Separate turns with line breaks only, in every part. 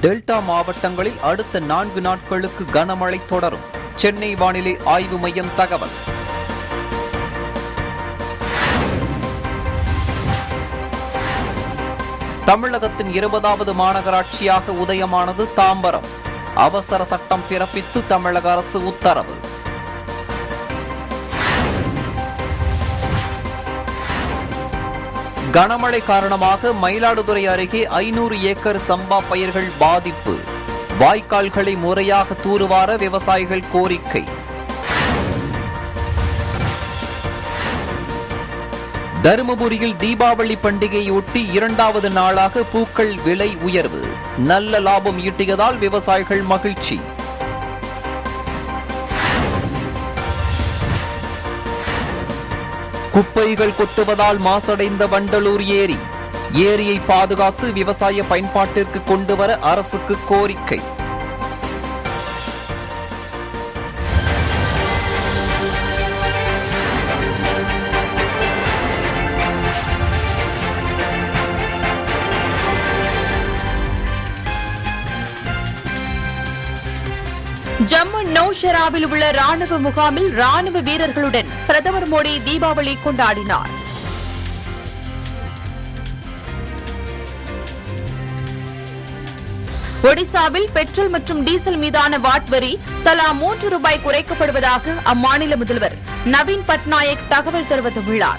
delta மாவட்டங்களில் அடுத்த நான்கு நாட்களுக்கு கனமழை தொடரும் சென்னை வானிலை ஆய்வு மையம் தகவல் தமிழகத்தின் இருபதாவது மாநகராட்சியாக உதயமானது தாம்பரம் அவசர சட்டம் பிறப்பித்து தமிழக அரசு உத்தரவு கனமழை காரணமாக மயிலாடுதுறை அருகே ஐநூறு ஏக்கர் சம்பா பயிர்கள் பாதிப்பு வாய்க்கால்களை முறையாக தூர்வார விவசாயிகள் கோரிக்கை தருமபுரியில் தீபாவளி பண்டிகையொட்டி இரண்டாவது நாளாக பூக்கள் விலை உயர்வு நல்ல லாபம் ஈட்டியதால் விவசாயிகள் மகிழ்ச்சி குப்பைகள் கொட்டுவதால் மாசடைந்த வண்டலூர் ஏரி ஏரியை பாதுகாத்து விவசாய பயன்பாட்டிற்கு கொண்டுவர அரசுக்கு கோரிக்கை
ஜம்மு நௌஷராவில் உள்ள ராணுவ முகாமில் ராணுவ வீரர்களுடன் பிரதமர் மோடி தீபாவளி கொண்டாடினார் ஒடிசாவில் பெட்ரோல் மற்றும் டீசல் மீதான வாட் வரி தலா மூன்று ரூபாய் குறைக்கப்படுவதாக அம்மாநில முதல்வர் நவீன் பட்நாயக் தகவல் தெரிவித்துள்ளார்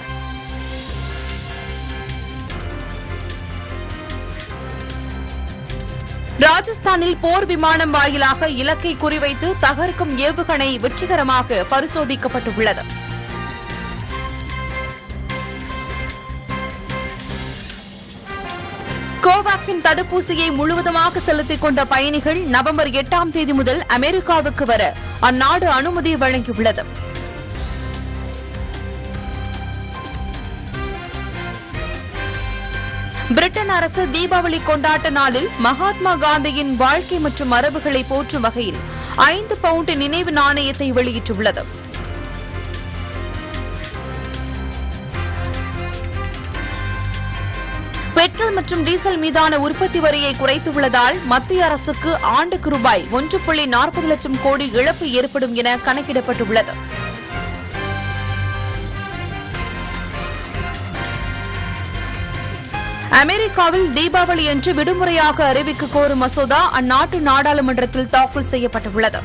ராஜஸ்தானில் போர் விமானம் வாயிலாக இலக்கை குறிவைத்து தகர்க்கும் ஏவுகணை வெற்றிகரமாக பரிசோதிக்கப்பட்டுள்ளது கோவாக்சின் தடுப்பூசியை முழுவதுமாக செலுத்திக் கொண்ட பயணிகள் நவம்பர் எட்டாம் தேதி முதல் அமெரிக்காவுக்கு வர அந்நாடு அனுமதி வழங்கியுள்ளது பிரிட்டன் அரசு தீபாவளி கொண்டாட்ட நாளில் மகாத்மா காந்தியின் வாழ்க்கை மற்றும் மரபுகளை போற்றும் வகையில் ஐந்து பவுண்ட் நினைவு நாணயத்தை வெளியிட்டுள்ளது பெட்ரோல் மற்றும் டீசல் மீதான உற்பத்தி வரியை குறைத்துள்ளதால் மத்திய அரசுக்கு ஆண்டுக்கு ரூபாய் ஒன்று புள்ளி நாற்பது லட்சம் கோடி இழப்பு ஏற்படும் என கணக்கிடப்பட்டுள்ளது அமெரிக்காவில் தீபாவளி அன்று விடுமுறையாக அறிவிக்க கோரும் மசோதா அந்நாட்டு நாடாளுமன்றத்தில் தாக்கல் செய்யப்பட்டுள்ளது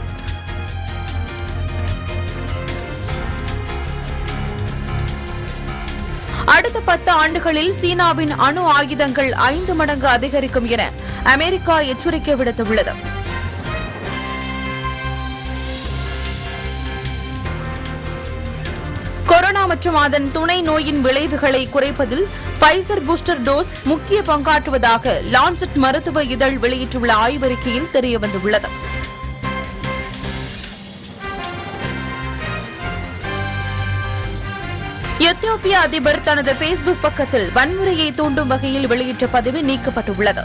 அடுத்த பத்து ஆண்டுகளில் சீனாவின் அணு ஆயுதங்கள் ஐந்து மடங்கு அதிகரிக்கும் என அமெரிக்கா எச்சரிக்கை விடுத்துள்ளது கொரோனா மற்றும் அதன் துணை நோயின் விளைவுகளை குறைப்பதில் பைசர் பூஸ்டர் டோஸ் முக்கிய பங்காற்றுவதாக லான்செட் மருத்துவ இதழ் வெளியிட்டுள்ள ஆய்வறிக்கையில் தெரியவந்துள்ளது எத்தியோப்பிய அதிபர் தனது பேஸ்புக் பக்கத்தில் வன்முறையை தூண்டும் வகையில் வெளியிட்ட பதிவு நீக்கப்பட்டுள்ளது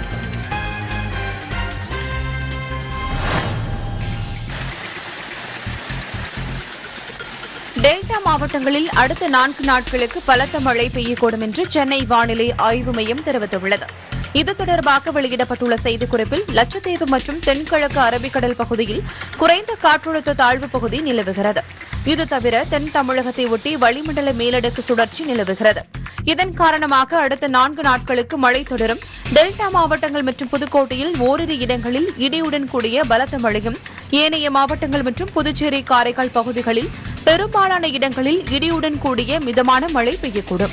டெல்டா மாவட்டங்களில் அடுத்த நான்கு நாட்களுக்கு பலத்த மழை பெய்யக்கூடும் என்று சென்னை வானிலை ஆய்வு மையம் தெரிவித்துள்ளது இது தொடர்பாக வெளியிடப்பட்டுள்ள செய்திக்குறிப்பில் லட்சத்தீவு மற்றும் தென்கிழக்கு அரபிக்கடல் பகுதியில் குறைந்த காற்றழுத்த தாழ்வு பகுதி நிலவுகிறது இது தவிர தென் தமிழகத்தை ஒட்டி வளிமண்டல மேலடுக்கு சுழற்சி நிலவுகிறது இதன் காரணமாக அடுத்த நான்கு நாட்களுக்கு மழை தொடரும் டெல்டா மாவட்டங்கள் மற்றும் புதுக்கோட்டையில் ஓரிரு இடங்களில் இடியுடன் கூடிய பலத்த மழையும் ஏனைய மாவட்டங்கள் மற்றும் புதுச்சேரி காரைக்கால் பகுதிகளில் பெரும்பாலான இடங்களில் இடியுடன் கூடிய மிதமான மழை பெய்யக்கூடும்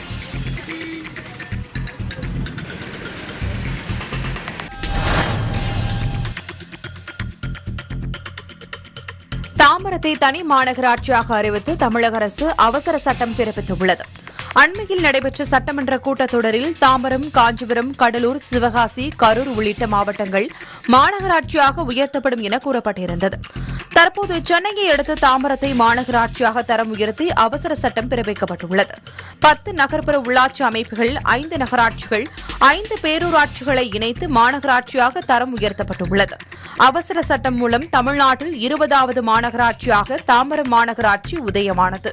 தாம்பரத்தை தனி மாநகராட்சியாக அறிவித்து தமிழக அரசு அவசர சட்டம் பிறப்பித்துள்ளது அண்மையில் நடைபெற்ற சட்டமன்ற கூட்டத்தொடரில் தாம்பரம் காஞ்சிபுரம் கடலூர் சிவகாசி கரூர் உள்ளிட்ட மாவட்டங்கள் மாநகராட்சியாக உயர்த்தப்படும் என கூறப்பட்டிருந்தது தற்போது சென்னையை அடுத்து தாம்பரத்தை மாநகராட்சியாக தரம் உயர்த்தி அவசர சட்டம் பிறப்பிக்கப்பட்டுள்ளது பத்து நகர்ப்புற உள்ளாட்சி அமைப்புகள் ஐந்து நகராட்சிகள் ஐந்து பேரூராட்சிகளை இணைத்து மாநகராட்சியாக தரம் உயர்த்தப்பட்டுள்ளது அவசர சட்டம் மூலம் தமிழ்நாட்டில் இருபதாவது மாநகராட்சியாக தாம்பரம் மாநகராட்சி உதயமானது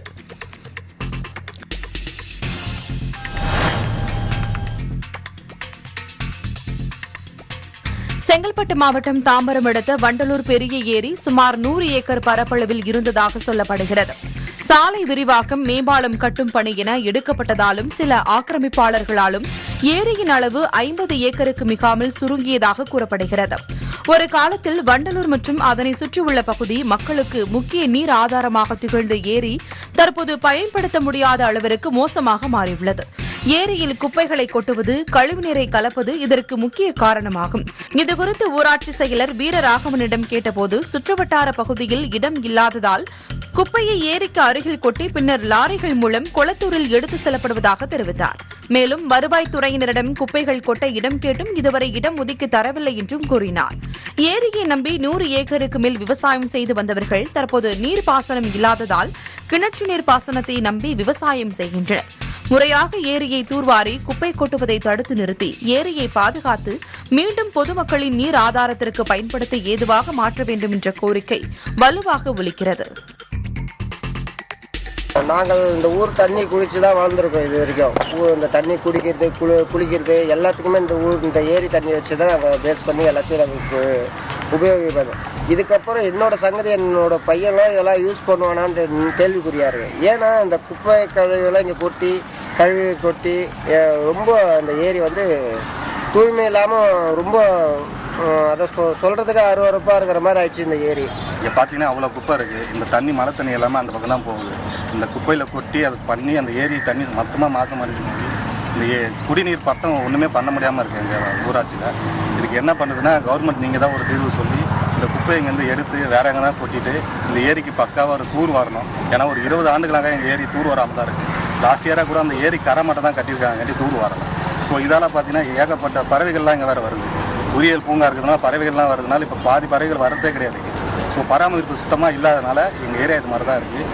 செங்கல்பட்டு மாவட்டம் தாம்பரம் அடுத்த வண்டலூர் பெரிய ஏரி சுமார் நூறு ஏக்கர் பரப்பளவில் இருந்ததாக சொல்லப்படுகிறது சாலை விரிவாக்கம் மேம்பாலம் கட்டும் பணி என எடுக்கப்பட்டதாலும் சில ஆக்கிரமிப்பாளர்களாலும் ஏரியின் அளவு ஐம்பது ஏக்கருக்கு மிகாமல் சுருங்கியதாக கூறப்படுகிறது ஒரு காலத்தில் வண்டலூர் மற்றும் அதனை சுற்றியுள்ள பகுதி மக்களுக்கு முக்கிய நீர் ஆதாரமாக திகழ்ந்த ஏரி தற்போது பயன்படுத்த முடியாத அளவிற்கு மோசமாக மாறியுள்ளது ஏரியில் குப்பைகளை கொட்டுவது கழிவுநீரை கலப்பது இதற்கு முக்கிய காரணமாகும் இதுகுறித்து ஊராட்சி செயலர் வீரராகவனிடம் கேட்டபோது சுற்றுவட்டார பகுதியில் இடம் இல்லாததால் குப்பையை ஏரிக்கு அருகில் கொட்டி பின்னர் லாரிகள் மூலம் கொளத்தூரில் எடுத்து செல்லப்படுவதாக தெரிவித்தார் மேலும் வருவாய்த்துறையினரிடம் குப்பைகள் கொட்ட இடம் கேட்டும் இதுவரை இடம் ஒதுக்கி தரவில்லை என்றும் கூறினார் ஏரியை நம்பி நூறு ஏக்கருக்கு மேல் விவசாயம் செய்து வந்தவர்கள் தற்போது நீர்ப்பாசனம் இல்லாததால் கிணற்று நீர் பாசனத்தை நம்பி விவசாயம் செய்கின்றனர் முறையாக ஏரியை தூர்வாரி குப்பை கொட்டுவதை தடுத்து நிறுத்தி ஏரியை பாதுகாத்து மீண்டும் பொதுமக்களின் நீர் ஆதாரத்திற்கு பயன்படுத்த ஏதுவாக மாற்ற வேண்டும் என்ற கோரிக்கை வலுவாக ஒலிக்கிறது
நாங்கள் இந்த ஊர் தண்ணி குடிச்சு தான் வளர்ந்துருக்கோம் இது வரைக்கும் ஊர் இந்த தண்ணி குடிக்கிறது குளி குளிக்கிறது எல்லாத்துக்குமே இந்த ஊர் இந்த ஏரி தண்ணி வச்சு தான் நாங்கள் பேஸ் பண்ணி எல்லாத்தையும் நாங்கள் கு- உபயோகிப்போம் இதுக்கப்புறம் என்னோட சங்கதி என்னோட பையன்லாம் இதெல்லாம் யூஸ் பண்ணுவானான்ட்டு கேள்விக்குறியா இருக்கு ஏன்னா இந்த குப்பை கழிவுலாம் இங்கே கொட்டி கழுவி கொட்டி அஹ், ரொம்ப அந்த ஏரி வந்து தூய்மை இல்லாமல் ரொம்ப அஹ், அதை சொ சொல்கிறதுக்கு அருவறுப்பாக இருக்கிற மாதிரி ஆயிடுச்சு இந்த ஏரி
இங்கே பார்த்தீங்கன்னா அவ்வளோ குப்பை இருக்குது இந்த தண்ணி மழை தண்ணி எல்லாமே அந்த பக்கம் தான் போகுது இந்த குப்பையில் கொட்டி அதை பண்ணி அந்த ஏரி தண்ணி மொத்தமாக மாசம் அடிச்சு போய் இந்த ஏ குடிநீர் பட்டம் ஒன்றுமே பண்ண முடியாமல் இருக்குது எங்கள் ஊராட்சியில் இதுக்கு என்ன பண்ணுதுன்னா கவர்மெண்ட் நீங்கள் தான் ஒரு தீர்வு சொல்லி இந்த குப்பையை இங்கேருந்து எடுத்து வேற எங்கன்னா கொட்டிட்டு இந்த ஏரிக்கு பக்காவாக ஒரு தூர் வரணும் ஏன்னா ஒரு இருபது ஆண்டுகளாக எங்கள் ஏரி தூர் வராமல் தான் இருக்குது லாஸ்ட் இயராக கூட அந்த ஏரி கரை மட்டும் தான் கட்டியிருக்காங்க கட்டி தூர் வரணும் ஸோ இதால் பார்த்தீங்கன்னா ஏகப்பட்ட பறவைகள்லாம் இங்கே வேறு வருது உயிரியல் பூங்கா இருக்கிறதுனால பறவைகள்லாம் வருதுனால இப்போ பாதி பறவைகள் வரதே கிடையாது ஸோ பராமரிப்பு சுத்தமாக இல்லாதனால எங்கள் ஏரியா இது மாதிரி தான் இருக்குது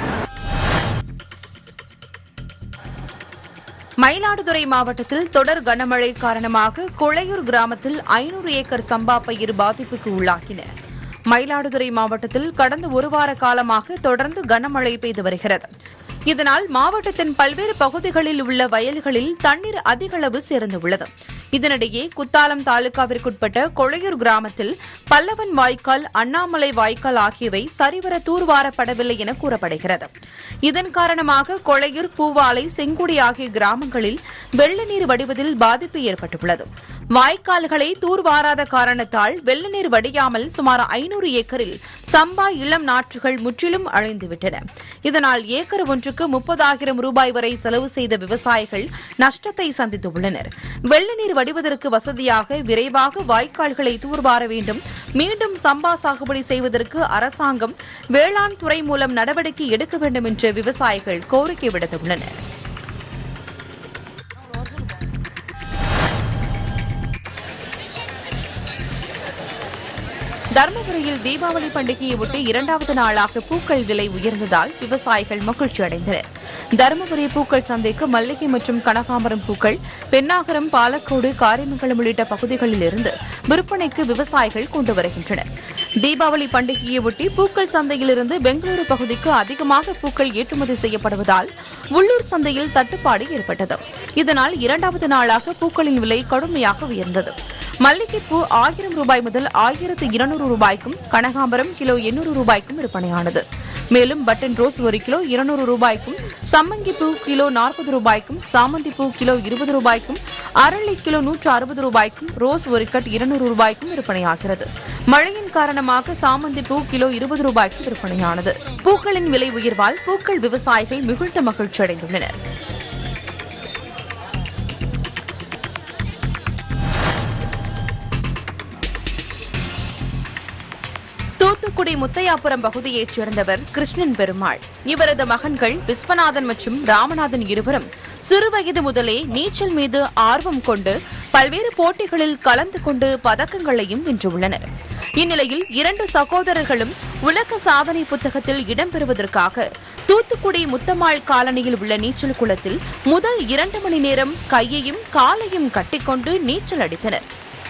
மயிலாடுதுறை மாவட்டத்தில் தொடர் கனமழை காரணமாக குளையூர் கிராமத்தில் ஐநூறு ஏக்கர் சம்பா பயிர் பாதிப்புக்கு உள்ளாகின மயிலாடுதுறை மாவட்டத்தில் கடந்த ஒரு வார காலமாக தொடர்ந்து கனமழை பெய்து வருகிறது இதனால் மாவட்டத்தின் பல்வேறு பகுதிகளில் உள்ள வயல்களில் தண்ணீர் அதிக அளவு சேர்ந்துள்ளது இதனிடையே குத்தாலம் தாலுகாவிற்குட்பட்ட கொளையூர் கிராமத்தில் பல்லவன் வாய்க்கால் அண்ணாமலை வாய்க்கால் ஆகியவை சரிவர தூர்வாரப்படவில்லை என கூறப்படுகிறது இதன் காரணமாக கொளையூர் பூவாலை செங்குடி ஆகிய கிராமங்களில் வெள்ள நீர் வடிவதில் பாதிப்பு ஏற்பட்டுள்ளது வாய்க்கால்களை தூர்வாராத காரணத்தால் வெள்ள நீர் வடியாமல் சுமார் ஐநூறு ஏக்கரில் சம்பா இளம் நாற்றுகள் முற்றிலும் அழிந்துவிட்டன இதனால் ஏக்கர் ஒன்றுக்கு முப்பதாயிரம் ரூபாய் வரை செலவு செய்த விவசாயிகள் நஷ்டத்தை சந்தித்துள்ளனர் வெள்ள நீர் வடிவதற்கு வசதியாக விரைவாக வாய்க்கால்களை தூர்வார வேண்டும் மீண்டும் சம்பா சாகுபடி செய்வதற்கு அரசாங்கம் வேளாண் துறை மூலம் நடவடிக்கை எடுக்க வேண்டும் என்று விவசாயிகள் கோரிக்கை விடுத்துள்ளனர் தருமபுரியில் தீபாவளி பண்டிகையை ஒட்டி இரண்டாவது நாளாக பூக்கள் விலை உயர்ந்ததால் விவசாயிகள் மகிழ்ச்சி அடைந்தனர் தருமபுரி பூக்கள் சந்தைக்கு மல்லிகை மற்றும் கனகாம்பரம் பூக்கள் பெண்ணாகரம் பாலக்கோடு காரிமங்கலம் உள்ளிட்ட பகுதிகளில் இருந்து விற்பனைக்கு விவசாயிகள் கொண்டு வருகின்றனர் தீபாவளி பண்டிகையை ஒட்டி பூக்கள் சந்தையிலிருந்து பெங்களூரு பகுதிக்கு அதிகமாக பூக்கள் ஏற்றுமதி செய்யப்படுவதால் உள்ளூர் சந்தையில் தட்டுப்பாடு ஏற்பட்டது இதனால் இரண்டாவது நாளாக பூக்களின் விலை கடுமையாக உயர்ந்தது மல்லிகைப்பூ ஆயிரம் ரூபாய் முதல் ஆயிரத்து இருநூறு ரூபாய்க்கும் கனகாம்பரம் கிலோ எண்ணூறு ரூபாய்க்கும் விற்பனையானது மேலும் பட்டன் ரோஸ் ஒரு கிலோ இருநூறு ரூபாய்க்கும் சம்மங்கிப்பூ கிலோ நாற்பது ரூபாய்க்கும் சாமந்திப்பூ கிலோ இருபது ரூபாய்க்கும் அரளி கிலோ நூற்று அறுபது ரூபாய்க்கும் ரோஸ் ஒரு கட் இருநூறு ரூபாய்க்கும் விற்பனையாகிறது மழையின் காரணமாக சாமந்திப்பூ கிலோ இருபது ரூபாய்க்கும் விற்பனையானது பூக்களின் விலை உயர்வால் பூக்கள் விவசாயிகள் மிகுந்த மகிழ்ச்சி அடைந்துள்ளனர் தூத்துக்குடி முத்தையாபுரம் பகுதியைச் சேர்ந்தவர் கிருஷ்ணன் பெருமாள் இவரது மகன்கள் விஸ்வநாதன் மற்றும் ராமநாதன் இருவரும் சிறுவயது முதலே நீச்சல் மீது ஆர்வம் கொண்டு பல்வேறு போட்டிகளில் கலந்து கொண்டு பதக்கங்களையும் வென்றுள்ளனர் இந்நிலையில் இரண்டு சகோதரர்களும் உலக சாதனை புத்தகத்தில் இடம்பெறுவதற்காக தூத்துக்குடி முத்தம்மாள் காலனியில் உள்ள நீச்சல் குளத்தில் முதல் இரண்டு மணி நேரம் கையையும் காலையும் கட்டிக்கொண்டு நீச்சல் அடித்தனர்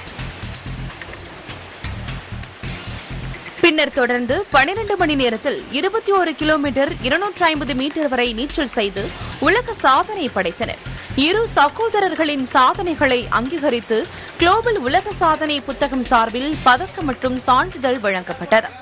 பின்னர் தொடர்ந்து பனிரெண்டு மணி நேரத்தில் இருபத்தி ஒரு கிலோமீட்டர் இருநூற்றி ஐம்பது மீட்டர் வரை நீச்சல் செய்து உலக சாதனை படைத்தனர் இரு சகோதரர்களின் சாதனைகளை அங்கீகரித்து குளோபல் உலக சாதனை புத்தகம் சார்பில் பதக்கம் மற்றும் சான்றிதழ் வழங்கப்பட்டது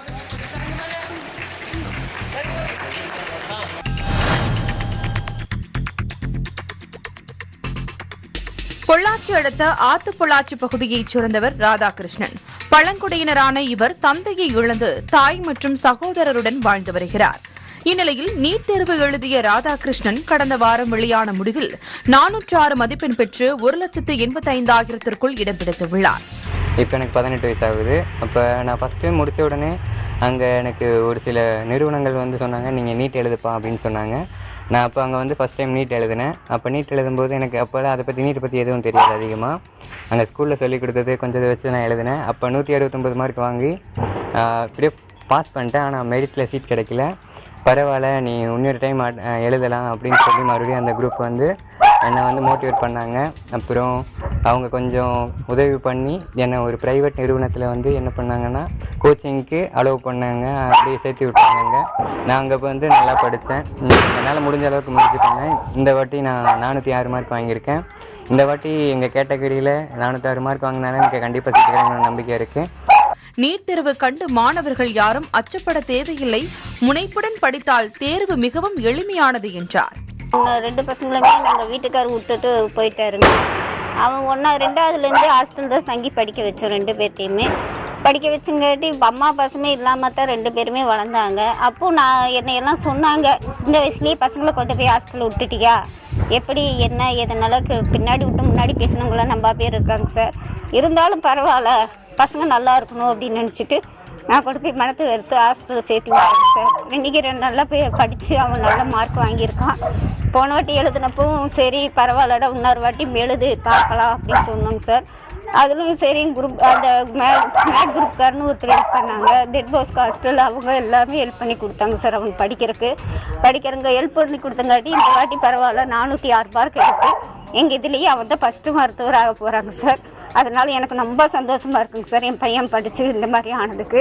பொள்ளாச்சி அடுத்த ஆத்துப்பொள்ளாச்சி பகுதியைச் சேர்ந்தவர் ராதாகிருஷ்ணன் பழங்குடியினரான இவர் தந்தையை இழந்து தாய் மற்றும் சகோதரருடன் வாழ்ந்து வருகிறார் இந்நிலையில் நீட் தேர்வு எழுதிய ராதாகிருஷ்ணன் கடந்த வாரம் வெளியான முடிவில் நானூற்று ஆறு மதிப்பெண் பெற்று ஒரு லட்சத்து எண்பத்தைந்தாயிரத்திற்குள் இடம் பிடித்துள்ளார்
இப்போ எனக்கு பதினெட்டு வயசு ஆகுது அப்போ நான் ஃபஸ்ட்டு முடித்த உடனே அங்கே எனக்கு ஒரு சில நிறுவனங்கள் வந்து சொன்னாங்க நீங்கள் நீட் எழுதுப்பா அப்படின்னு சொன்னாங்க நான் அப்போ அங்கே வந்து ஃபஸ்ட் டைம் நீட் எழுதினேன் அப்போ நீட் எழுதும்போது எனக்கு அப்போல்லாம் அதை பற்றி நீட்டை பற்றி எதுவும் தெரியாது அதிகமாக அங்கே ஸ்கூலில் சொல்லி கொடுத்தது கொஞ்சம் இதை வச்சு நான் எழுதினேன் அப்போ நூற்றி அறுபத்தொம்பது மார்க் வாங்கி ஆஹ், அப்படியே பாஸ் பண்ணிட்டேன் ஆனால் மெரிட்டில் சீட் கிடைக்கல பரவாயில்ல நீ இன்னொரு டைம் எழுதலாம் அப்படின்னு சொல்லி மறுபடியும் அந்த குரூப் வந்து என்னை வந்து மோட்டிவேட் பண்ணாங்க அப்புறம் அவங்க கொஞ்சம் உதவி பண்ணி என்னை ஒரு ப்ரைவேட் நிறுவனத்தில் வந்து என்ன பண்ணாங்கன்னா கோச்சிங்க்கு அலோவ் பண்ணாங்க அப்படியே சேர்த்து விட்டாங்க நான் அங்கே வந்து நல்லா படித்தேன் என்னால் முடிஞ்ச அளவுக்கு முயற்சி பண்ணேன் இந்த வாட்டி நான் நானூற்றி ஆறு மார்க் வாங்கியிருக்கேன் இந்த வாட்டி எங்கள் கேட்டகரியில் நானூற்றி மார்க் வாங்கினாலும் எனக்கு கண்டிப்பாக சீட் கிடைக்கணும்னு நம்பிக்கை இருக்குது
நீட் தேர்வு கண்டு மாணவர்கள் யாரும் அச்சப்பட தேவையில்லை முனைப்புடன் படித்தால் தேர்வு மிகவும் எளிமையானது என்றார்
அவங்க ரெண்டு பசங்களுமே நாங்கள் வீட்டுக்காரர் விட்டுட்டு போயிட்டாருங்க அவன் ஒன்றா ரெண்டாவதுலேருந்து ஹாஸ்டல் தான் தங்கி படிக்க வச்சோம் ரெண்டு பேர்த்தையுமே படிக்க வச்சுங்காட்டி அம்மா பசமே இல்லாமல் தான் ரெண்டு பேருமே வளர்ந்தாங்க அப்போது நான் என்னையெல்லாம் சொன்னாங்க இந்த வயசுலேயே பசங்களை கொண்டு போய் ஹாஸ்டலில் விட்டுட்டியா எப்படி என்ன எதனால கு- பின்னாடி விட்டு முன்னாடி பேசினவங்களாம் நம்ம பேர் இருக்காங்க சார் இருந்தாலும் பரவாயில்ல பசங்க நல்லா இருக்கணும் அப்படின்னு நினச்சிட்டு நான் கொண்டு போய் மனத்தை எடுத்து ஹாஸ்டலில் சேர்த்து விட்டேன் சார் இன்னைக்கு ரெண்டு நல்லா போய் படித்து அவன் நல்ல மார்க் வாங்கியிருக்கான் போன வாட்டி எழுதினப்பவும் சரி பரவாயில்லடா இன்னொரு வாட்டி எழுது பார்க்கலாம் அப்படின்னு சொன்னோங்க சார் அதுலும் சரி குரூப் அந்த மே மேட் குரூப்காரன்னு ஒருத்தர் ஹெல்ப் பண்ணாங்க டெட் பாஸ் ஹாஸ்டல் அவங்க எல்லாமே ஹெல்ப் பண்ணி கொடுத்தாங்க சார் அவங்க படிக்கிறதுக்கு படிக்கிறவங்க ஹெல்ப் பண்ணி கொடுத்தங்காட்டி இந்த வாட்டி பரவாயில்ல நானூற்றி ஆறு மார்க் எடுத்து எங்கள் இதுலேயே அவன் தான் ஃபஸ்ட்டு மருத்துவர் ஆக போகிறாங்க சார் அதனால எனக்கு ரொம்ப சந்தோஷமா இருக்குங்க சார் என் பையன் படிச்சு இந்த மாதிரி ஆனதுக்கு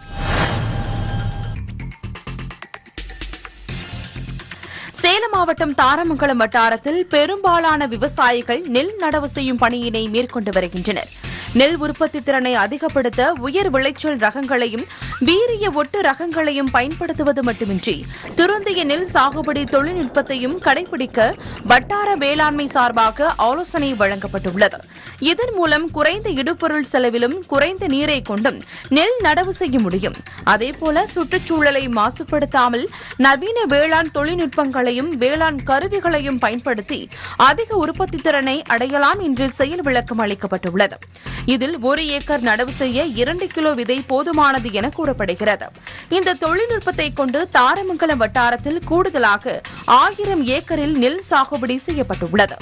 சேலம் மாவட்டம் தாரமங்கலம் வட்டாரத்தில் பெரும்பாலான விவசாயிகள் நெல் நடவு செய்யும் பணியினை மேற்கொண்டு வருகின்றனர் நெல் உற்பத்தி திறனை அதிகப்படுத்த உயர் விளைச்சல் ரகங்களையும் வீரிய ஒட்டு ரகங்களையும் பயன்படுத்துவது மட்டுமின்றி திருந்திய நெல் சாகுபடி தொழில்நுட்பத்தையும் கடைபிடிக்க வட்டார வேளாண்மை சார்பாக ஆலோசனை வழங்கப்பட்டுள்ளது இதன் மூலம் குறைந்த இடுபொருள் செலவிலும் குறைந்த நீரை கொண்டும் நெல் நடவு செய்ய முடியும் அதேபோல சுற்றுச்சூழலை மாசுபடுத்தாமல் நவீன வேளாண் தொழில்நுட்பங்களையும் வேளாண் கருவிகளையும் பயன்படுத்தி அதிக உற்பத்தி திறனை அடையலாம் என்று செயல் விளக்கம் அளிக்கப்பட்டுள்ளது இதில் ஒரு ஏக்கர் நடவு செய்ய இரண்டு கிலோ விதை போதுமானது என கூறப்படுகிறது இந்த தொழில்நுட்பத்தை கொண்டு தாரமங்கலம் வட்டாரத்தில் கூடுதலாக ஆயிரம் ஏக்கரில் நெல் சாகுபடி செய்யப்பட்டுள்ளது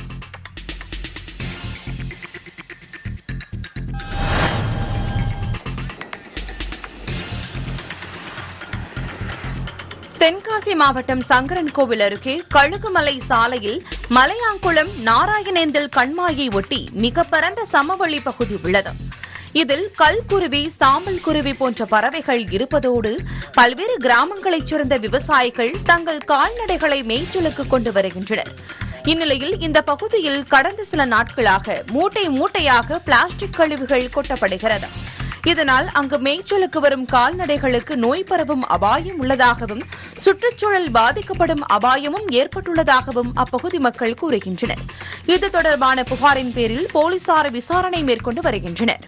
தென்காசி மாவட்டம் சங்கரன்கோவில் அருகே கழுகுமலை சாலையில் மலையாங்குளம் நாராயணேந்தல் கண்மாயை ஒட்டி மிக பரந்த சமவெளி பகுதி உள்ளது இதில் கல்குருவி சாம்பல் குருவி போன்ற பறவைகள் இருப்பதோடு பல்வேறு கிராமங்களைச் சேர்ந்த விவசாயிகள் தங்கள் கால்நடைகளை மேய்ச்சலுக்கு கொண்டு வருகின்றனர் இந்நிலையில் இந்த பகுதியில் கடந்த சில நாட்களாக மூட்டை மூட்டையாக பிளாஸ்டிக் கழிவுகள் கொட்டப்படுகிறது இதனால் அங்கு மேய்ச்சலுக்கு வரும் கால்நடைகளுக்கு நோய் பரவும் அபாயம் உள்ளதாகவும் சுற்றுச்சூழல் பாதிக்கப்படும் அபாயமும் ஏற்பட்டுள்ளதாகவும் அப்பகுதி மக்கள் கூறுகின்றனர் இது தொடர்பான புகாரின் பேரில் போலீசார் விசாரணை மேற்கொண்டு வருகின்றனர்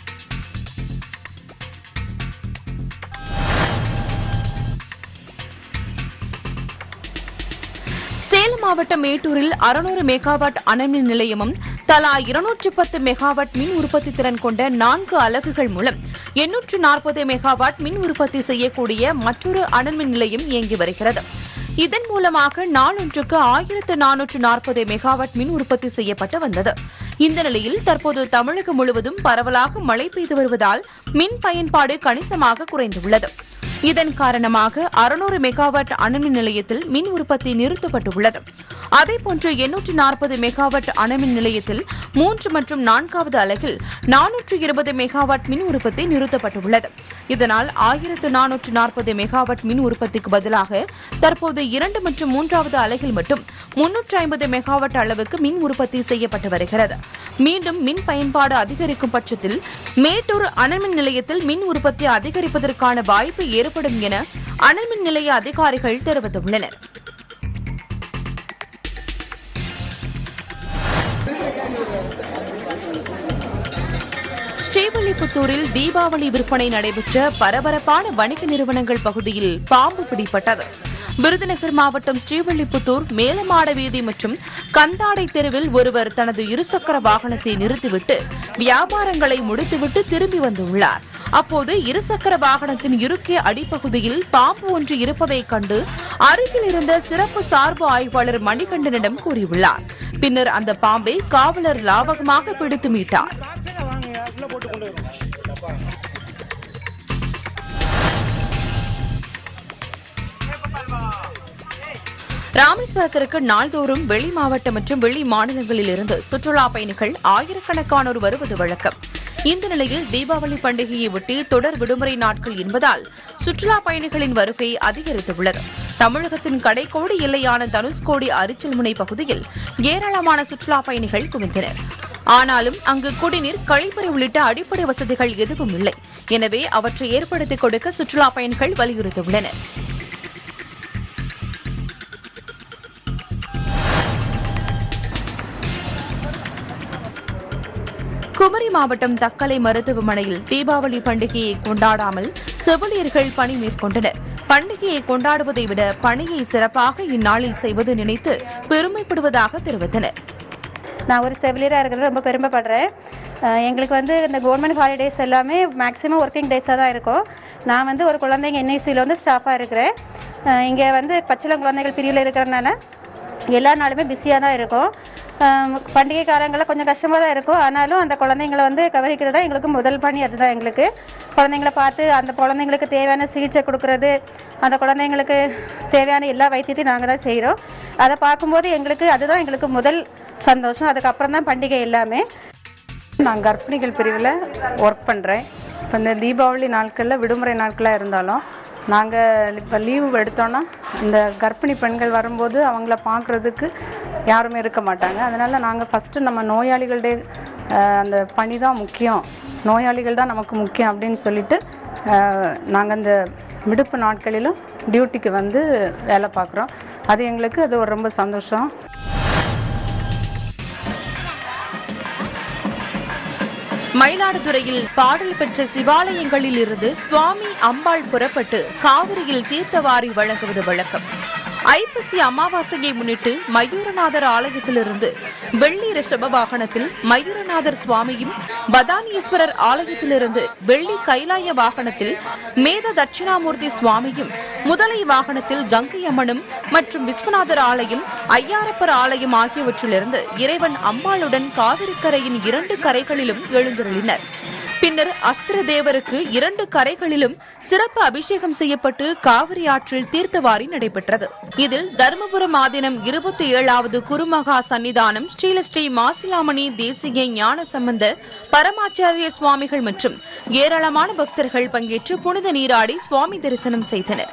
சேலம் மாவட்டம் மேட்டூரில் அறுநூறு மெகாவாட் அனல்மின் நிலையமும் தலா இருநூற்று பத்து மெகாவாட் மின் உற்பத்தி திறன் கொண்ட நான்கு அலகுகள் மூலம் எண்ணூற்று நாற்பது மெகாவாட் மின் உற்பத்தி செய்யக்கூடிய மற்றொரு அனல்மின் நிலையம் இயங்கி வருகிறது இதன் மூலமாக நாளொன்றுக்கு ஆயிரத்து நானூற்று நாற்பது மெகாவாட் மின் உற்பத்தி செய்யப்பட்டு வந்தது இந்த நிலையில் தற்போது தமிழகம் முழுவதும் பரவலாக மழை பெய்து வருவதால் மின் பயன்பாடு கணிசமாக குறைந்துள்ளது இதன் காரணமாக அறுநூறு மெகாவாட் அணுமின் நிலையத்தில் மின் உற்பத்தி நிறுத்தப்பட்டுள்ளது அதேபோன்று எண்ணூற்று நாற்பது மெகாவாட் அணுமின் நிலையத்தில் மூன்று மற்றும் நான்காவது அலகில் நானூற்று இருபது மெகாவாட் மின் உற்பத்தி நிறுத்தப்பட்டுள்ளது இதனால் ஆயிரத்து நானூற்று நாற்பது மெகாவாட் மின் உற்பத்திக்கு பதிலாக தற்போது இரண்டு மற்றும் மூன்றாவது அலகில் மட்டும் முன்னூற்று ஐம்பது மெகாவாட் அளவுக்கு மின் உற்பத்தி செய்யப்பட்டு வருகிறது மீண்டும் மின் பயன்பாடு அதிகரிக்கும் பட்சத்தில் மேட்டூர் அனல்மின் நிலையத்தில் மின் உற்பத்தி அதிகரிப்பதற்கான வாய்ப்பு ஏற்படும் என அனல்மின் நிலைய அதிகாரிகள் தெரிவித்துள்ளனர் ஸ்ரீவில்லிபுத்தூரில் தீபாவளி விற்பனை நடைபெற்ற பரபரப்பான வணிக நிறுவனங்கள் பகுதியில் பாம்பு பிடிபட்டது விருதுநகர் மாவட்டம் ஸ்ரீவில்லிபுத்தூர் மேலமாட வீதி மற்றும் கந்தாடை தெருவில் ஒருவர் தனது இருசக்கர வாகனத்தை நிறுத்திவிட்டு வியாபாரங்களை முடித்துவிட்டு திரும்பி வந்துள்ளார் அப்போது இருசக்கர வாகனத்தின் இருக்கே அடிப்பகுதியில் பாம்பு ஒன்று இருப்பதைக் கண்டு அருகில் இருந்த சிறப்பு சார்பு ஆய்வாளர் மணிகண்டனிடம் கூறியுள்ளார் பின்னர் அந்த பாம்பை காவலர் லாவகமாக பிடித்து மீட்டார் ராமேஸ்வரத்திற்கு நாள்தோறும் வெளி மாவட்டம் மற்றும் வெளி மாநிலங்களில் இருந்து சுற்றுலா பயணிகள் ஆயிரக்கணக்கானோர் வருவது வழக்கம் இந்த நிலையில் தீபாவளி பண்டிகையை ஒட்டி தொடர் விடுமுறை நாட்கள் என்பதால் சுற்றுலா பயணிகளின் வருகை அதிகரித்துள்ளது தமிழகத்தின் கடைக்கோடி எல்லையான தனுஷ்கோடி அரிச்சல்முனை பகுதியில் ஏராளமான சுற்றுலா பயணிகள் குவிந்தனர் ஆனாலும் அங்கு குடிநீர் கழிப்பறை உள்ளிட்ட அடிப்படை வசதிகள் எதுவும் இல்லை எனவே அவற்றை ஏற்படுத்திக் கொடுக்க சுற்றுலா பயணிகள் வலியுறுத்தியுள்ளனர் குமரி மாவட்டம் தக்கலை மருத்துவமனையில் தீபாவளி பண்டிகையை கொண்டாடாமல் செவிலியர்கள் பணி மேற்கொண்டனர் பண்டிகையை கொண்டாடுவதை விட பணியை சிறப்பாக இந்நாளில் செய்வது நினைத்து பெருமைப்படுவதாக தெரிவித்தனர்
நான் ஒரு செவிலியராக இருக்கிறது ரொம்ப பெருமைப்படுறேன் அஹ் எங்களுக்கு வந்து இந்த கவர்மெண்ட் ஹாலிடேஸ் எல்லாமே மேக்ஸிமம் ஒர்க்கிங் டேஸாக தான் இருக்கும் நான் வந்து ஒரு குழந்தைங்க என்ஐசியில் வந்து ஸ்டாஃபாக இருக்கிறேன் இங்கே வந்து பச்சிளம் குழந்தைகள் பிரிவில் இருக்கிறனால எல்லா நாளுமே பிஸியாக தான் இருக்கும் அஹ் பண்டிகை காலங்களில் கொஞ்சம் கஷ்டமாக தான் இருக்கும் ஆனாலும் அந்த குழந்தைங்களை வந்து கவனிக்கிறது தான் எங்களுக்கு முதல் பணி அதுதான் எங்களுக்கு குழந்தைங்களை பார்த்து அந்த குழந்தைங்களுக்கு தேவையான சிகிச்சை கொடுக்கறது அந்த குழந்தைங்களுக்கு தேவையான எல்லா வைத்தியத்தையும் நாங்கள் தான் செய்கிறோம் அதை பார்க்கும்போது எங்களுக்கு அதுதான் எங்களுக்கு முதல் சந்தோஷம் அதுக்கப்புறம் தான் பண்டிகை எல்லாமே
நான் கர்ப்பிணிகள் பிரிவில் ஒர்க் பண்ணுறேன் இப்போ இந்த தீபாவளி நாட்களில் விடுமுறை நாட்களாக இருந்தாலும் நாங்கள் இப்போ லீவு எடுத்தோன்னா இந்த கர்ப்பிணி பெண்கள் வரும்போது அவங்கள பார்க்குறதுக்கு யாருமே இருக்க மாட்டாங்க அதனால் நாங்கள் ஃபஸ்ட்டு நம்ம நோயாளிகளுடைய அஹ், அந்த பணி தான் முக்கியம் நோயாளிகள் தான் நமக்கு முக்கியம் அப்படின்னு சொல்லிட்டு நாங்கள் அந்த விடுப்பு நாட்களிலும் டியூட்டிக்கு வந்து வேலை பார்க்குறோம் அது எங்களுக்கு அது ஒரு ரொம்ப சந்தோஷம்
மயிலாடுதுறையில் பாடல் பெற்ற சிவாலயங்களில் இருந்து சுவாமி அம்பாள் புறப்பட்டு காவிரியில் தீர்த்தவாரி வழங்குவது வழக்கம் ஐப்பசி அமாவாசையை முன்னிட்டு மயூரநாதர் ஆலயத்திலிருந்து வெள்ளி ரிஷப வாகனத்தில் மயூரநாதர் சுவாமியும் பதானியேஸ்வரர் ஆலயத்திலிருந்து வெள்ளி கைலாய வாகனத்தில் மேத தட்சிணாமூர்த்தி சுவாமியும் முதலை வாகனத்தில் கங்கை அம்மனும் மற்றும் விஸ்வநாதர் ஆலயம் ஐயாரப்பர் ஆலயம் ஆகியவற்றிலிருந்து இறைவன் அம்பாளுடன் காவிரிக்கரையின் இரண்டு கரைகளிலும் எழுந்தருளினர் பின்னர் அஸ்திர தேவருக்கு இரண்டு கரைகளிலும் சிறப்பு அபிஷேகம் செய்யப்பட்டு காவிரி ஆற்றில் தீர்த்தவாரி நடைபெற்றது இதில் தருமபுரம் ஆதீனம் இருபத்தி ஏழாவது குருமகா சன்னிதானம் ஸ்ரீலஸ்ரீ மாசிலாமணி தேசிய ஞான சம்பந்த பரமாச்சாரிய சுவாமிகள் மற்றும் ஏராளமான பக்தர்கள் பங்கேற்று புனித நீராடி சுவாமி தரிசனம் செய்தனர்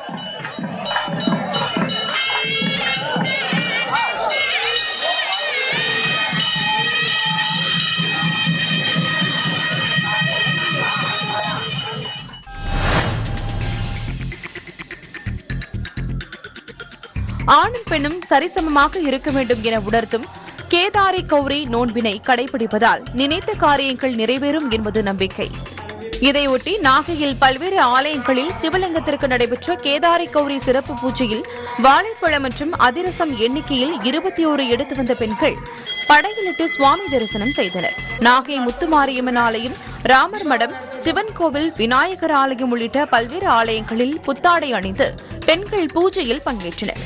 ஆணும் பெண்ணும் சரிசமமாக இருக்க வேண்டும் என உணர்த்தும் கேதாரி கௌரி நோன்பினை கடைபிடிப்பதால் நினைத்த காரியங்கள் நிறைவேறும் என்பது நம்பிக்கை இதையொட்டி நாகையில் பல்வேறு ஆலயங்களில் சிவலிங்கத்திற்கு நடைபெற்ற கேதாரி கௌரி சிறப்பு பூஜையில் வாழைப்பழம் மற்றும் அதிரசம் எண்ணிக்கையில் இருபத்தி ஓரு எடுத்து வந்த பெண்கள் படையிலிட்டு சுவாமி தரிசனம் செய்தனர் நாகை முத்துமாரியம்மன் ஆலயம் ராமர் மடம் சிவன் கோவில் விநாயகர் ஆலயம் உள்ளிட்ட பல்வேறு ஆலயங்களில் புத்தாடை அணிந்து பெண்கள் பூஜையில் பங்கேற்றனர்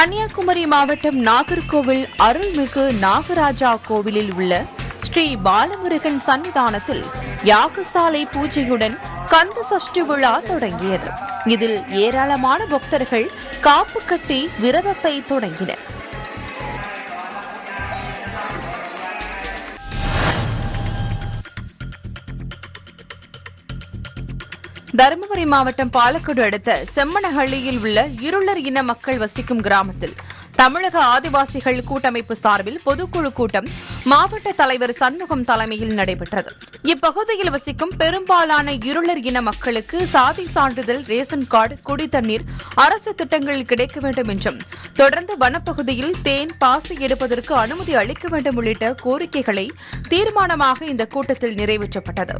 கன்னியாகுமரி மாவட்டம் நாகர்கோவில் அருள்மிகு நாகராஜா கோவிலில் உள்ள ஸ்ரீ பாலமுருகன் சன்னிதானத்தில் யாகசாலை பூஜையுடன் கந்த சஷ்டி விழா தொடங்கியது இதில் ஏராளமான பக்தர்கள் காப்பு கட்டி விரதத்தை தொடங்கினர் தருமபுரி மாவட்டம் பாலக்கோடு அடுத்த செம்மணஹள்ளியில் உள்ள இருளர் இன மக்கள் வசிக்கும் கிராமத்தில் தமிழக ஆதிவாசிகள் கூட்டமைப்பு சார்பில் பொதுக்குழு கூட்டம் மாவட்ட தலைவர் சண்முகம் தலைமையில் நடைபெற்றது இப்பகுதியில் வசிக்கும் பெரும்பாலான இருளர் இன மக்களுக்கு சாதி சான்றிதழ் ரேஷன் கார்டு குடித்தண்ணீர் அரசு திட்டங்கள் கிடைக்க வேண்டும் என்றும் தொடர்ந்து வனப்பகுதியில் தேன் பாசி எடுப்பதற்கு அனுமதி அளிக்க வேண்டும் உள்ளிட்ட கோரிக்கைகளை தீர்மானமாக இந்த கூட்டத்தில் நிறைவேற்றப்பட்டது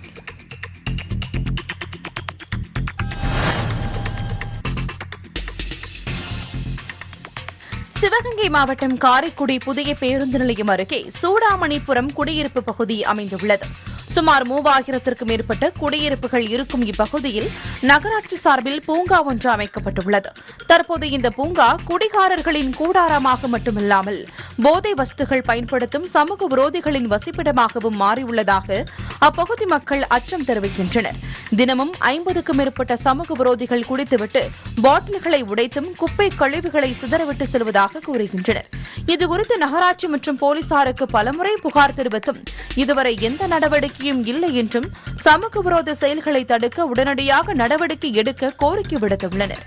சிவகங்கை மாவட்டம் காரைக்குடி புதிய பேருந்து நிலையம் அருகே சூடாமணிபுரம் குடியிருப்பு பகுதி அமைந்துள்ளது சுமார் மூவாயிரத்திற்கும் மேற்பட்ட குடியிருப்புகள் இருக்கும் இப்பகுதியில் நகராட்சி சார்பில் பூங்கா ஒன்று அமைக்கப்பட்டுள்ளது தற்போது இந்த பூங்கா குடிகாரர்களின் கூடாரமாக மட்டுமில்லாமல் போதை வஸ்துகள் பயன்படுத்தும் சமூக விரோதிகளின் வசிப்பிடமாகவும் மாறியுள்ளதாக அப்பகுதி மக்கள் அச்சம் தெரிவிக்கின்றனர் தினமும் ஐம்பதுக்கும் மேற்பட்ட சமூக விரோதிகள் குடித்துவிட்டு பாட்டில்களை உடைத்தும் குப்பை கழிவுகளை சிதறவிட்டு செல்வதாக கூறுகின்றனர் இதுகுறித்து நகராட்சி மற்றும் போலீசாருக்கு பலமுறை புகார் தெரிவித்தும் இதுவரை எந்த நடவடிக்கையும் இல்லை என்றும் சமூக விரோத செயல்களை தடுக்க உடனடியாக நடவடிக்கை எடுக்க கோரிக்கை விடுத்துள்ளனர்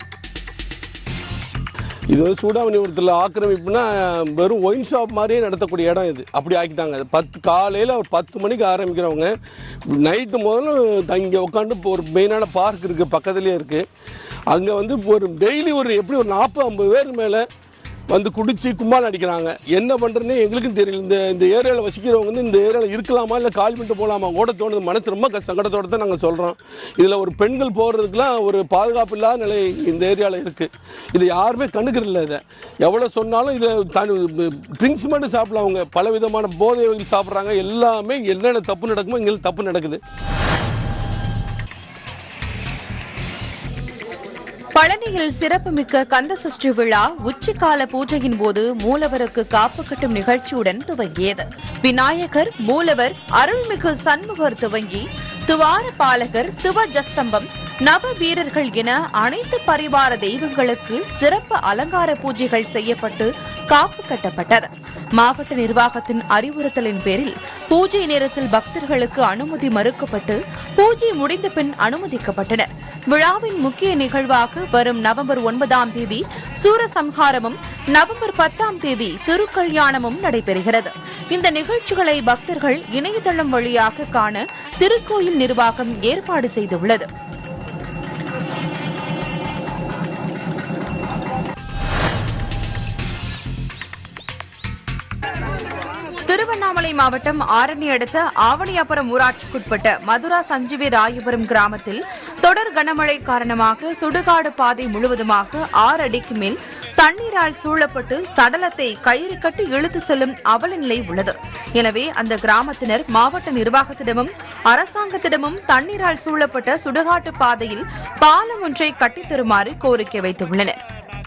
இது வந்து சூடாமணிபுரத்தில் ஆக்கிரமிப்புனா வெறும் ஒயின் ஷாப் மாதிரியே நடத்தக்கூடிய இடம் இது அப்படி ஆக்கிட்டாங்க அது பத்து காலையில் ஒரு பத்து மணிக்கு ஆரம்பிக்கிறவங்க நைட்டு முதல்ல இங்கே உட்காந்து இப்போ ஒரு மெயினான பார்க் இருக்குது பக்கத்துலேயே இருக்குது அங்கே வந்து ஒரு டெய்லி ஒரு எப்படி ஒரு நாற்பது ஐம்பது பேர் மேலே வந்து குடிச்சு கும்பால் அடிக்கிறாங்க என்ன பண்ணுறதுனே எங்களுக்கும் தெரியல இந்த இந்த ஏரியாவில் வசிக்கிறவங்க வந்து இந்த ஏரியாவில் இருக்கலாமா இல்லை கால் பண்ணிட்டு போகலாமா ஓட தோணுது மனசு ரொம்ப கஷ்ட- சங்கடத்தோட தான் நாங்கள் சொல்கிறோம் இதில் ஒரு பெண்கள் போகிறதுக்குலாம் ஒரு பாதுகாப்பு இல்லாத நிலை இந்த ஏரியாவில் இருக்குது இது யாருமே கண்டுக்கிறதில்ல இதை எவ்வளோ சொன்னாலும் இதில் தனி ட்ரிங்க்ஸ் மட்டும் சாப்பிடலாம் அவங்க பல விதமான போதை வகைகள் சாப்பிட்றாங்க எல்லாமே என்னென்ன தப்பு நடக்குமோ இங்கே தப்பு நடக்குது
பழனியில் சிறப்புமிக்க கந்த சஷ்டி விழா உச்சிக்கால பூஜையின் போது மூலவருக்கு காப்பு கட்டும் நிகழ்ச்சியுடன் துவங்கியது விநாயகர் மூலவர் அருள்மிகு சண்முகர் துவங்கி துவார பாலகர் துவஜஸ்தம்பம் நவ வீரர்கள் என அனைத்து பரிவார தெய்வங்களுக்கு சிறப்பு அலங்கார பூஜைகள் செய்யப்பட்டு காப்பு கட்டப்பட்டது மாவட்ட நிர்வாகத்தின் அறிவுறுத்தலின் பேரில் பூஜை நேரத்தில் பக்தர்களுக்கு அனுமதி மறுக்கப்பட்டு பூஜை முடிந்த பின் அனுமதிக்கப்பட்டனர் விழாவின் முக்கிய நிகழ்வாக வரும் நவம்பர் ஒன்பதாம் தேதி சூரசம்ஹாரமும் நவம்பர் பத்தாம் தேதி திருக்கல்யாணமும் நடைபெறுகிறது இந்த நிகழ்ச்சிகளை பக்தர்கள் இணையதளம் வழியாக காண திருக்கோயில் நிர்வாகம் ஏற்பாடு செய்துள்ளது திருவண்ணாமலை மாவட்டம் ஆரணி அடுத்த ஆவணியாபுரம் ஊராட்சிக்குட்பட்ட மதுரா சஞ்சீவி ராயபுரம் கிராமத்தில் தொடர் கனமழை காரணமாக சுடுகாடு பாதை முழுவதுமாக ஆறு அடிக்கு மேல் தண்ணீரால் சூழப்பட்டு சடலத்தை கயிறு கட்டி இழுத்து செல்லும் அவல நிலை உள்ளது எனவே அந்த கிராமத்தினர் மாவட்ட நிர்வாகத்திடமும் அரசாங்கத்திடமும் தண்ணீரால் சூழப்பட்ட சுடுகாட்டு பாதையில் பாலம் ஒன்றை கட்டித் தருமாறு கோரிக்கை வைத்துள்ளனர்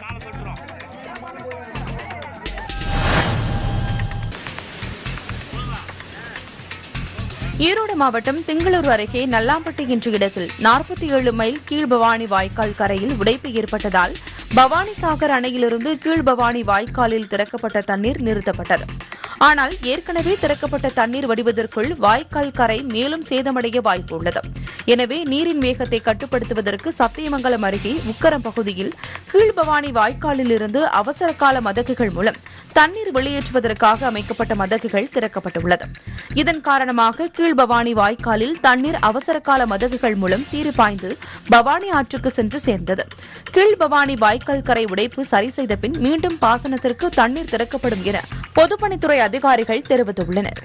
ஈரோடு மாவட்டம் திங்களூர் அருகே நல்லாம்பட்டி என்ற இடத்தில் நாற்பத்தி ஏழு மைல் கீழ்பவானி வாய்க்கால் கரையில் உடைப்பு ஏற்பட்டதால் பவானி சாகர் அணையிலிருந்து கீழ்பவானி வாய்க்காலில் திறக்கப்பட்ட தண்ணீர் நிறுத்தப்பட்டது ஆனால் ஏற்கனவே திறக்கப்பட்ட தண்ணீர் வடிவதற்குள் வாய்க்கால் கரை மேலும் சேதமடைய வாய்ப்பு உள்ளது எனவே நீரின் வேகத்தை கட்டுப்படுத்துவதற்கு சத்தியமங்கலம் அருகே உக்கரம் பகுதியில் கீழ்பவானி வாய்க்காலில் இருந்து அவசர கால மதகுகள் மூலம் தண்ணீர் வெளியேற்றுவதற்காக அமைக்கப்பட்ட மதகுகள் திறக்கப்பட்டுள்ளது இதன் காரணமாக கீழ்பவானி வாய்க்காலில் தண்ணீர் அவசர கால மதகுகள் மூலம் சீறி பாய்ந்து பவானி ஆற்றுக்கு சென்று சேர்ந்தது கீழ்பவானி வாய்க்கால் கரை உடைப்பு சரி செய்த பின் மீண்டும் பாசனத்திற்கு தண்ணீர் திறக்கப்படும் என பொதுப்பணித்துறை அதிகாரிகள் தெரிவித்துள்ளனர்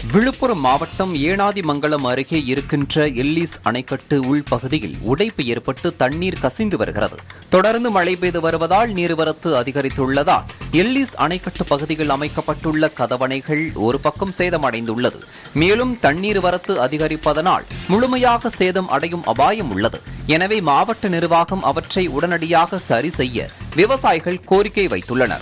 விழுப்புரம் மாவட்டம் ஏனாதிமங்கலம் அருகே இருக்கின்ற எல்லிஸ் அணைக்கட்டு உள்பகுதியில் உடைப்பு ஏற்பட்டு தண்ணீர் கசிந்து வருகிறது தொடர்ந்து மழை பெய்து வருவதால் நீர்வரத்து அதிகரித்துள்ளதால் எல்லிஸ் அணைக்கட்டு பகுதியில் அமைக்கப்பட்டுள்ள கதவணைகள் ஒரு பக்கம் சேதமடைந்துள்ளது மேலும் தண்ணீர் வரத்து அதிகரிப்பதனால் முழுமையாக சேதம் அடையும் அபாயம் உள்ளது எனவே மாவட்ட நிர்வாகம் அவற்றை உடனடியாக சரி செய்ய விவசாயிகள் கோரிக்கை வைத்துள்ளனர்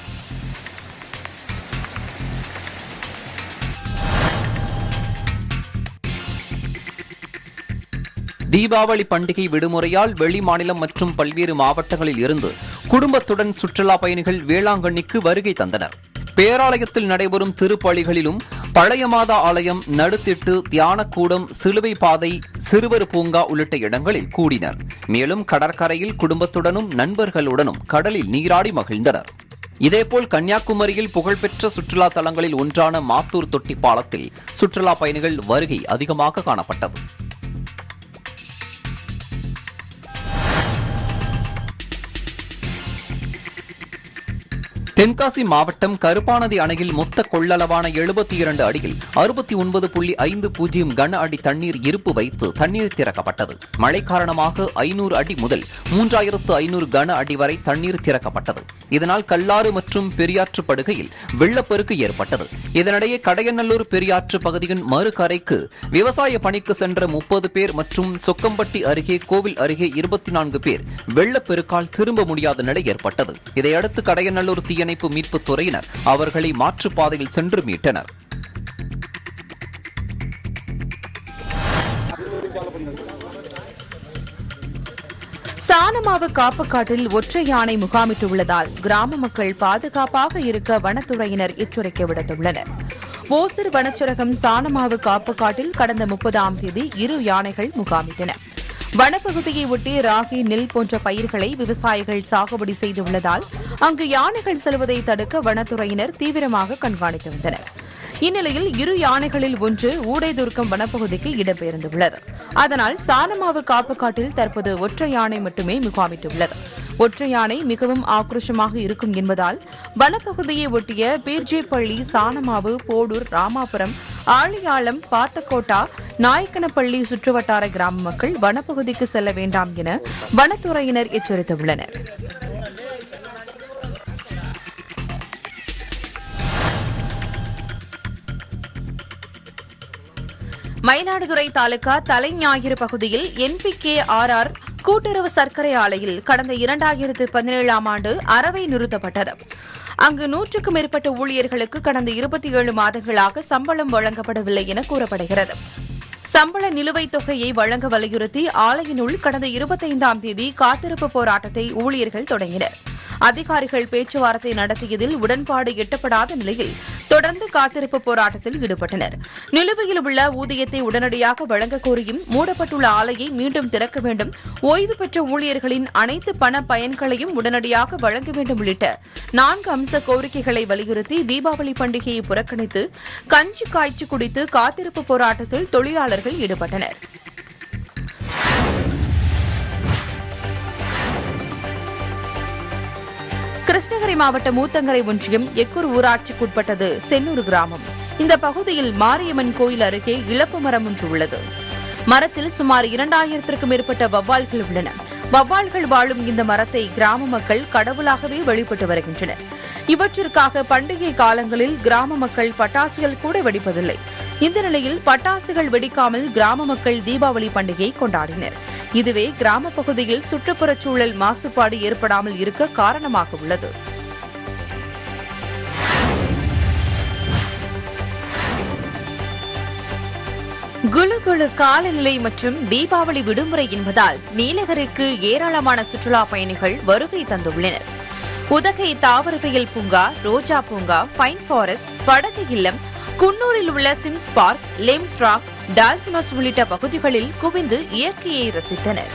தீபாவளி பண்டிகை விடுமுறையால் வெளி மாநிலம் மற்றும் பல்வேறு மாவட்டங்களில் இருந்து குடும்பத்துடன் சுற்றுலா பயணிகள் வேளாங்கண்ணிக்கு வருகை தந்தனர் பேராலயத்தில் நடைபெறும் திருப்பலிகளிலும் பழைய மாதா ஆலயம் நடுத்திட்டு தியானக்கூடம் சிலுவை பாதை சிறுவர் பூங்கா உள்ளிட்ட இடங்களில் கூடினர் மேலும் கடற்கரையில் குடும்பத்துடனும் நண்பர்களுடனும் கடலில் நீராடி மகிழ்ந்தனர் இதேபோல் கன்னியாகுமரியில் புகழ்பெற்ற சுற்றுலா தலங்களில் ஒன்றான மாத்தூர் தொட்டி பாலத்தில் சுற்றுலா பயணிகள் வருகை அதிகமாக காணப்பட்டது தென்காசி மாவட்டம் கருப்பாநதி அணையில் மொத்த கொள்ளளவான எழுபத்தி இரண்டு அடியில் அறுபத்தி ஒன்பது புள்ளி ஐந்து பூஜ்ஜியம் கன அடி தண்ணீர் இருப்பு வைத்து தண்ணீர் திறக்கப்பட்டது மழை காரணமாக ஐநூறு அடி முதல் மூன்றாயிரத்து ஐநூறு கன அடி வரை தண்ணீர் திறக்கப்பட்டது இதனால் கல்லாறு மற்றும் பெரியாற்று படுகையில் வெள்ளப்பெருக்கு ஏற்பட்டது இதனிடையே கடையநல்லூர் பெரியாற்று பகுதியின் மறுகரைக்கு விவசாய பணிக்கு சென்ற முப்பது பேர் மற்றும் சொக்கம்பட்டி அருகே கோவில் அருகே இருபத்தி நான்கு பேர் வெள்ளப்பெருக்கால் திரும்ப முடியாத நிலை ஏற்பட்டது இதையடுத்து கடையநல்லூர் தீயணைப்பு மீட்புத் துறையினர் அவர்களை மாற்றுப்பாதையில் சென்று மீட்டனர்
சானமாவு காப்புக்காட்டில் ஒற்றை யானை முகாமிட்டுள்ளதால் கிராம மக்கள் பாதுகாப்பாக இருக்க வனத்துறையினர் எச்சரிக்கை விடுத்துள்ளனர் ஓசூர் வனச்சரகம் சானமாவு காப்புக்காட்டில் கடந்த முப்பதாம் தேதி இரு யானைகள் முகாமிட்டன வனப்பகுதியை ஒட்டி ராகி நெல் போன்ற பயிர்களை விவசாயிகள் சாகுபடி செய்துள்ளதால் அங்கு யானைகள் செல்வதை தடுக்க வனத்துறையினர் தீவிரமாக கண்காணித்து வந்தனர் இந்நிலையில் இரு யானைகளில் ஒன்று ஊடைதுர்க்கம் வனப்பகுதிக்கு இடம்பெயர்ந்துள்ளது அதனால் சானமாவு காப்புக்காட்டில் தற்போது ஒற்றை யானை மட்டுமே முகாமிட்டுள்ளது ஒற்றை யானை மிகவும் ஆக்ரோஷமாக இருக்கும் என்பதால் வனப்பகுதியை ஒட்டிய பீர்ஜேப்பள்ளி சானமாவு போடூர் ராமாபுரம் ஆழியாளம் பாத்தக்கோட்டா நாயக்கனப்பள்ளி சுற்றுவட்டார கிராம மக்கள் வனப்பகுதிக்கு செல்ல வேண்டாம் என வனத்துறையினர் எச்சரித்துள்ளனர் மயிலாடுதுறை தாலுகா தலைஞாயிறு பகுதியில் என்பிகே ஆர்ஆர் கூட்டுறவு சர்க்கரை ஆலையில் கடந்த இரண்டாயிரத்து பதினேழாம் ஆண்டு அறவை நிறுத்தப்பட்டது அங்கு நூற்றுக்கும் மேற்பட்ட ஊழியர்களுக்கு கடந்த இருபத்தி ஏழு மாதங்களாக சம்பளம் வழங்கப்படவில்லை என கூறப்படுகிறது சம்பள நிலுவைத் தொகையை வழங்க வலியுறுத்தி ஆலையினுள் கடந்த இருபத்தைந்தாம் தேதி காத்திருப்பு போராட்டத்தை ஊழியர்கள் தொடங்கினர் அதிகாரிகள் பேச்சுவார்த்தை நடத்தியதில் உடன்பாடு எட்டப்படாத நிலையில் தொடர்ந்து காத்திருப்பு போராட்டத்தில் ஈடுபட்டனர் நிலுவையில் உள்ள ஊதியத்தை உடனடியாக வழங்க கோரியும் மூடப்பட்டுள்ள ஆலையை மீண்டும் திறக்க வேண்டும் ஓய்வு பெற்ற ஊழியர்களின் அனைத்து பண பயன்களையும் உடனடியாக வழங்க வேண்டும் உள்ளிட்ட நான்கு அம்ச கோரிக்கைகளை வலியுறுத்தி தீபாவளி பண்டிகையை புறக்கணித்து கஞ்சி காய்ச்சி குடித்து காத்திருப்பு போராட்டத்தில் தொழிலாளர்கள் ஈடுபட்டனர் கிருஷ்ணகிரி மாவட்டம் ஊத்தங்கரை ஒன்றியம் எக்கூர் ஊராட்சிக்குட்பட்டது சென்னூர் கிராமம் இந்த பகுதியில் மாரியம்மன் கோயில் அருகே இழப்பு மரம் ஒன்று உள்ளது மரத்தில் சுமார் இரண்டாயிரத்திற்கும் மேற்பட்ட வவ்வால்கள் உள்ளன வவ்வால்கள் வாழும் இந்த மரத்தை கிராம மக்கள் கடவுளாகவே வழிபட்டு வருகின்றனர் இவற்றிற்காக பண்டிகை காலங்களில் கிராம மக்கள் பட்டாசுகள் கூட வெடிப்பதில்லை இந்த நிலையில் பட்டாசுகள் வெடிக்காமல் கிராம மக்கள் தீபாவளி பண்டிகையை கொண்டாடினர் இதுவே கிராம பகுதியில் சுற்றுப்புறச் சூழல் மாசுபாடு ஏற்படாமல் இருக்க காரணமாக உள்ளது குளு குளு காலநிலை மற்றும் தீபாவளி விடுமுறை என்பதால் நீலகிரிக்கு ஏராளமான சுற்றுலா பயணிகள் வருகை தந்துள்ளனர் உதகை தாவரவியல் பூங்கா ரோஜா பூங்கா பைன் ஃபாரஸ்ட் படகு இல்லம் குன்னூரில் உள்ள Sims Park Lamb's Rock Dolphin's Nose உள்ளிட்ட பகுதிகளில் குவிந்து இயற்கையை ரசித்தனர்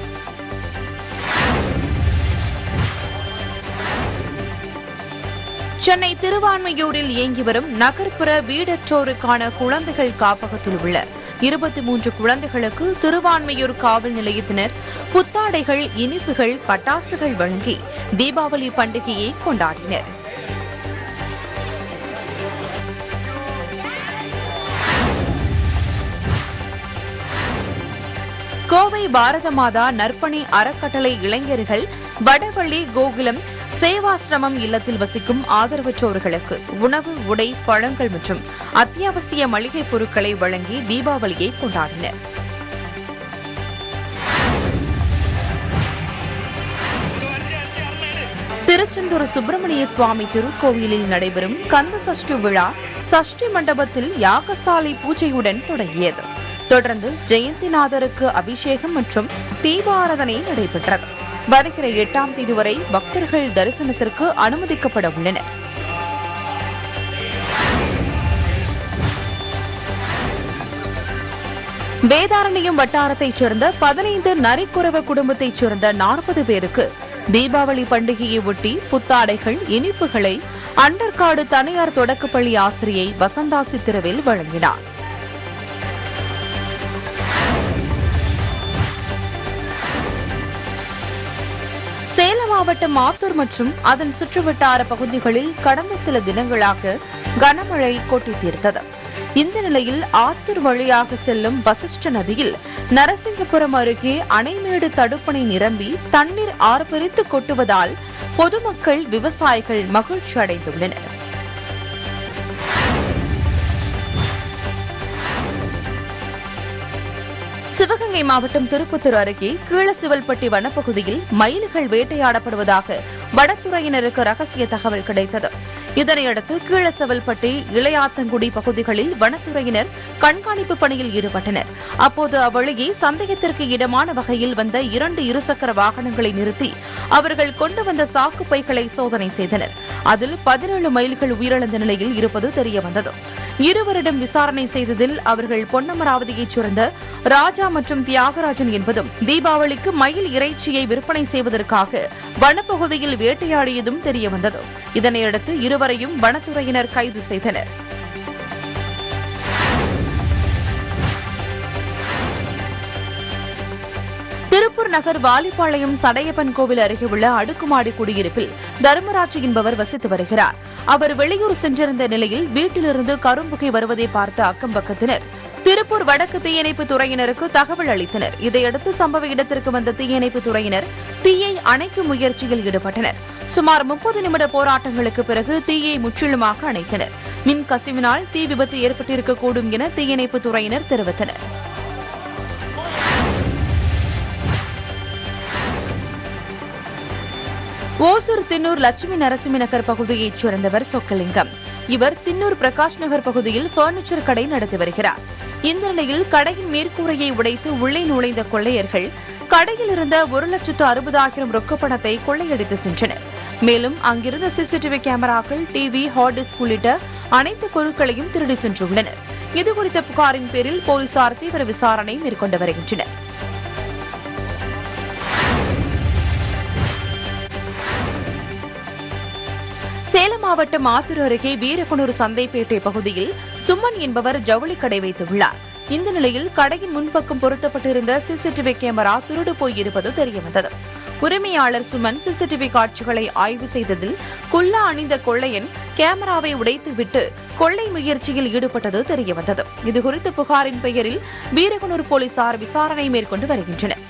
சென்னை திருவான்மையூரில் இயங்கி வரும் நகர்ப்புற வீடற்றோருக்கான குழந்தைகள் காப்பகத்தில் உள்ள இருபத்தி மூன்று குழந்தைகளுக்கு திருவான்மையூர் காவல் நிலையத்தினர் புத்தாடைகள் இனிப்புகள் பட்டாசுகள் வழங்கி தீபாவளி பண்டிகையை கொண்டாடினர் கோவை பாரத மாதா நற்பணி அறக்கட்டளை இளைஞர்கள் வடவள்ளி கோகுலம் சேவாசிரமம் இல்லத்தில் வசிக்கும் ஆதரவற்றோர்களுக்கு உணவு உடை பழங்கள் மற்றும் அத்தியாவசிய மளிகைப் பொருட்களை வழங்கி தீபாவளியை கொண்டாடினர் திருச்செந்தூர் சுப்பிரமணிய சுவாமி திருக்கோவிலில் நடைபெறும் கந்த சஷ்டி விழா சஷ்டி மண்டபத்தில் யாகசாலை பூஜையுடன் தொடங்கியது தொடர்ந்து ஜெயந்திநாதருக்கு அபிஷேகம் மற்றும் தீபாராதனை நடைபெற்றது வருகிற எட்டாம் தேதி வரை பக்தர்கள் தரிசனத்திற்கு அனுமதிக்கப்பட உள்ளனர் வேதாரண்யம் வட்டாரத்தைச் சேர்ந்த பதினைந்து நரிக்குறவ குடும்பத்தைச் சேர்ந்த நாற்பது பேருக்கு தீபாவளி பண்டிகையை ஒட்டி புத்தாடைகள் இனிப்புகளை அண்டர்காடு தனியார் தொடக்கப்பள்ளி ஆசிரியை வசந்தாசி திருவில் வழங்கினார் சேலம் மாவட்டம் ஆத்தூர் மற்றும் அதன் சுற்றுவட்டார பகுதிகளில் கடந்த சில தினங்களாக கனமழை கொட்டி தீர்த்தது இந்த நிலையில் ஆத்தூர் வழியாக செல்லும் வசிஷ்ட நதியில் நரசிங்கபுரம் அருகே அணைமேடு தடுப்பணை நிரம்பி தண்ணீர் ஆர்ப்பரித்து கொட்டுவதால் பொதுமக்கள் விவசாயிகள் மகிழ்ச்சி அடைந்துள்ளனர் சிவகங்கை மாவட்டம் திருப்பத்தூர் அருகே கீழசிவல்பட்டி வனப்பகுதியில் மயில்கள் வேட்டையாடப்படுவதாக வனத்துறையினருக்கு ரகசிய தகவல் கிடைத்தது இதனையடுத்து கீழசெவல்பட்டி இளையாத்தங்குடி பகுதிகளில் வனத்துறையினர் கண்காணிப்பு பணியில் ஈடுபட்டனர் அப்போது அவ்வழியே சந்தேகத்திற்கு இடமான வகையில் வந்த இரண்டு இருசக்கர வாகனங்களை நிறுத்தி அவர்கள் கொண்டு வந்த சாக்கு பைகளை சோதனை செய்தனர் அதில் பதினேழு மைல்கள் உயிரிழந்த நிலையில் இருப்பது தெரியவந்தது இருவரிடம் விசாரணை செய்ததில் அவர்கள் பொன்னமராவதியைச் சேர்ந்த ராஜா மற்றும் தியாகராஜன் என்பதும் தீபாவளிக்கு மயில் இறைச்சியை விற்பனை செய்வதற்காக வனப்பகுதியில் வேட்டையாடியதும் தெரியவந்தது இதனையடுத்து இருவரையும் வனத்துறையினர் கைது செய்தனர் திருப்பூர் நகர் வாலிப்பாளையம் சடையப்பன் கோவில் அருகே உள்ள அடுக்குமாடி குடியிருப்பில் தர்மராஜ் என்பவர் வசித்து வருகிறார் அவர் வெளியூர் சென்றிருந்த நிலையில் வீட்டிலிருந்து கரும்புகை வருவதை பார்த்த அக்கம் பக்கத்தினர் திருப்பூர் வடக்கு தீயணைப்பு துறையினருக்கு தகவல் அளித்தனர் இதையடுத்து சம்பவ இடத்திற்கு வந்த தீயணைப்பு துறையினர் தீயை அணைக்கும் முயற்சியில் ஈடுபட்டனர் சுமார் முப்பது நிமிட போராட்டங்களுக்கு பிறகு தீயை முற்றிலுமாக அணைத்தனர் மின் கசிவினால் தீ விபத்து ஏற்பட்டிருக்கக்கூடும் என தீயணைப்பு துறையினர் தெரிவித்தனர் ஓசூர் தின்னூர் லட்சுமி நரசிம்ம நகர் பகுதியைச் சேர்ந்தவர் சொக்கலிங்கம் இவர் தின்னூர் பிரகாஷ் நகர் பகுதியில் பர்னிச்சர் கடை நடத்தி வருகிறார் இந்த நிலையில் கடையின் மேற்கூரையை உடைத்து உள்ளே நுழைந்த கொள்ளையர்கள் கடையில் இருந்த ஒரு லட்சத்து அறுபதாயிரம் ரொக்கப்பணத்தை கொள்ளையடித்து சென்றனர் மேலும் அங்கிருந்த சிசிடிவி கேமராக்கள் டிவி ஹார்ட் டிஸ்க் உள்ளிட்ட அனைத்து பொருட்களையும் திருடி சென்றுள்ளனர் இதுகுறித்த புகாரின் பேரில் போலீசார் தீவிர விசாரணை மேற்கொண்டு வருகின்றனர் சேலம் மாவட்டம் ஆத்தூர் அருகே வீரகுணூர் சந்தைப்பேட்டை பகுதியில் சுமன் என்பவர் ஜவுளி கடை வைத்துள்ளார் இந்த நிலையில் கடையின் முன்பக்கம் பொருத்தப்பட்டிருந்த சிசிடிவி கேமரா திருடு போயிருப்பது தெரியவந்தது உரிமையாளர் சுமன் சிசிடிவி காட்சிகளை ஆய்வு செய்ததில் குல்லா அணிந்த கொள்ளையன் கேமராவை உடைத்துவிட்டு கொள்ளை முயற்சியில் ஈடுபட்டது தெரியவந்தது இதுகுறித்து புகாரின் பெயரில் வீரகுணூர் போலீசார் விசாரணை மேற்கொண்டு வருகின்றனர்